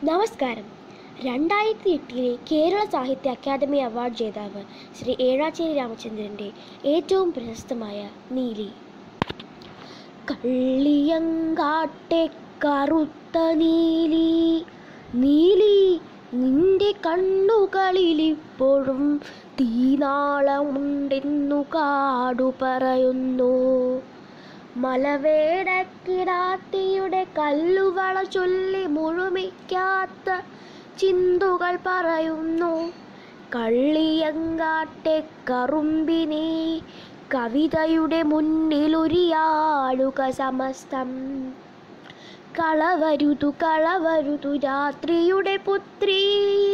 നമസ്കാരം രണ്ടായിരത്തി എട്ടിലെ കേരള സാഹിത്യ അക്കാദമി അവാർഡ് ജേതാവ് ശ്രീ ഏഴാച്ചേരി രാമചന്ദ്രൻ്റെ ഏറ്റവും പ്രശസ്തമായ നീലി കള്ളിയങ്കാട്ടെ കറുത്ത നീലി നീലി നിന്റെ കണ്ണുകളിലിപ്പോഴും തീനാളമുണ്ടെന്നു കാടു പറയുന്നു മലവേടക്കിടാത്തിയുടെ കല്ലുവള ചൊല്ലി മുഴുമിക്കാത്ത ചിന്തുകൾ പറയുന്നു കള്ളിയങ്കാട്ടെ കറുമ്പിനെ കവിതയുടെ മുന്നിലുരിയാടുക സമസ്തം കളവരുതു കളവരുതു രാത്രിയുടെ പുത്രി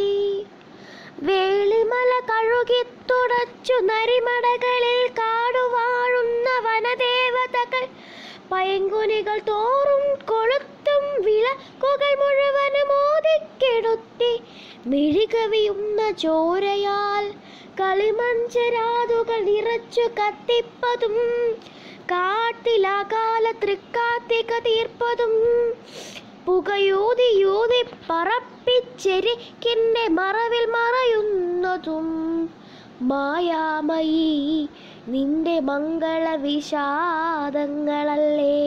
വേളിമല കഴുകി തുടച്ചു നരിമടകളിൽ കാടുവാഴുന്ന വനദേവതകൾ പയങ്കുനികൾ തോറും കൊളുത്തും വിളക്കുകൾ മുഴുവനും ഓതിക്കെടുത്തി മിഴികവിയുന്ന ചോരയാൽ കളിമഞ്ചരാതുകൾ നിറച്ചു കത്തിപ്പതും കാട്ടിലാകാല തൃക്കാത്തിക തീർപ്പതും പുകയൂതിയൂതി പറപ്പിച്ചെരിക്കിൻ്റെ മറവിൽ മറയുന്നതും മായാമയി നിന്റെ മംഗള വിഷാദങ്ങളല്ലേ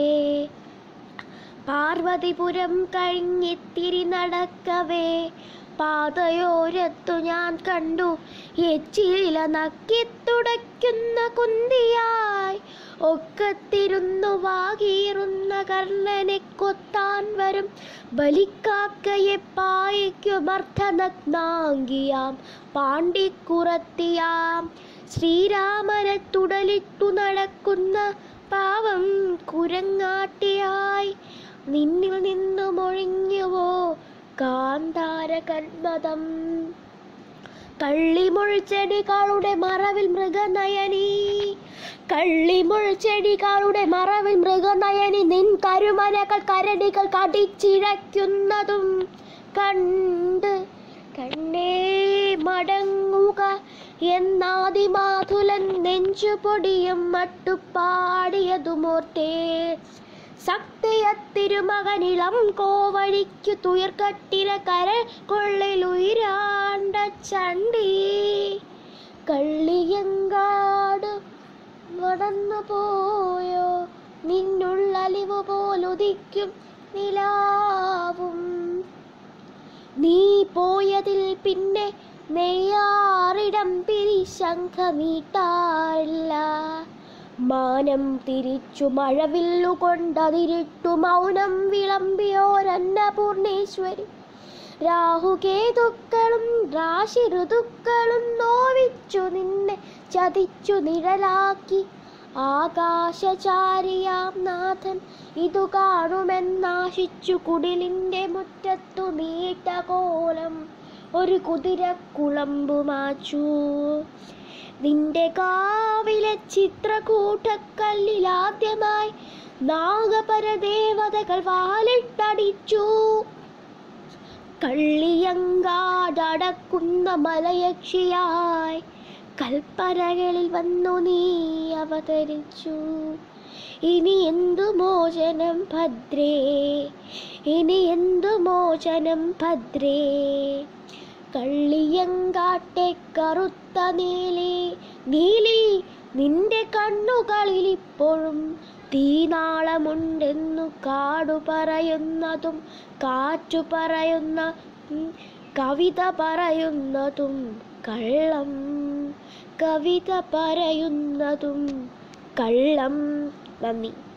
പാർവതിപുരം കഴിഞ്ഞിത്തിരി നടക്കവേ പാതയോരത്തു ഞാൻ കണ്ടു എച്ചില നക്കിത്തുടയ്ക്കുന്ന കുന്തിയായി ഒക്കത്തിരുന്നു വാകീറുന്ന കർണനെ കൊത്താൻ വരും ബലിക്കാക്കയെ പായിക്കുമർദ്ധനഗ്നാങ്കിയാം പാണ്ടിക്കുറത്തിയാം ശ്രീരാമനെ തുടലിട്ടു നടക്കുന്ന പാവം കുരങ്ങാട്ടിയായി നിന്നിൽ നിന്നു മൊഴിഞ്ഞുവോ കാന്താര കന്മതം കള്ളിമുൾച്ചെടികളുടെ മറവിൽ മൃഗനയനി കള്ളിമുൾച്ചെടികളുടെ മറവിൽ മൃഗനയനി നിൻ കരുമനകൾ കരടികൾ കടിച്ചിഴയ്ക്കുന്നതും കണ്ട് കണ്ണേ മടങ്ങുക എന്നാദിമാതുലൻ നെഞ്ചുപൊടിയും മട്ടുപാടിയതുമോർത്തേ സക്തിയ തിരുമകനിളം കോവഴിക്കു തുയർക്കട്ടില കരൾ കൊള്ളിലുയിരാണ്ട ചണ്ടി കള്ളിയങ്കാട് നടന്നു പോയോ നിന്നുള്ളലിവ് പോലുദിക്കും നിലാവും നീ പോയതിൽ പിന്നെ നെയ്യാറിടം പിരിശംഖമീട്ടാറില്ല മാനം തിരിച്ചു മഴവില്ലുകൊണ്ടതിരിട്ടു മൗനം വിളമ്പിയോരന്നപൂർണേശ്വരി രാഹുകേതുക്കളും രാശി ഋതുക്കളും നോവിച്ചു നിന്നെ ചതിച്ചു നിഴലാക്കി ആകാശചാരിയാം നാഥൻ ഇതു കാണുമെന്നാശിച്ചു കുടിലിൻ്റെ മുറ്റത്തു നീട്ട കോലം ഒരു കുതിരക്കുളമ്പു മാച്ചു നിന്റെ കാവിലെ ചിത്രകൂട്ടക്കല്ലിലാദ്യമായി നാഗപരദേവതകൾ വാലിട്ടടിച്ചു കള്ളിയങ്കാടക്കുന്ന മലയക്ഷിയായി കൽപ്പനകളിൽ വന്നു നീ അവതരിച്ചു ഇനി എന്തു മോചനം ഭദ്രേ ഇനി എന്തു മോചനം ഭദ്രേ കള്ളിയങ്കാട്ടെ കറുത്ത നീലി നീലി നിന്റെ കണ്ണുകളിൽ ഇപ്പോഴും തീനാളമുണ്ടെന്നു കാടു പറയുന്നതും കാറ്റു പറയുന്ന ഉം, കവിത പറയുന്നതും കള്ളം കവിത പറയുന്നതും കള്ളം നന്ദി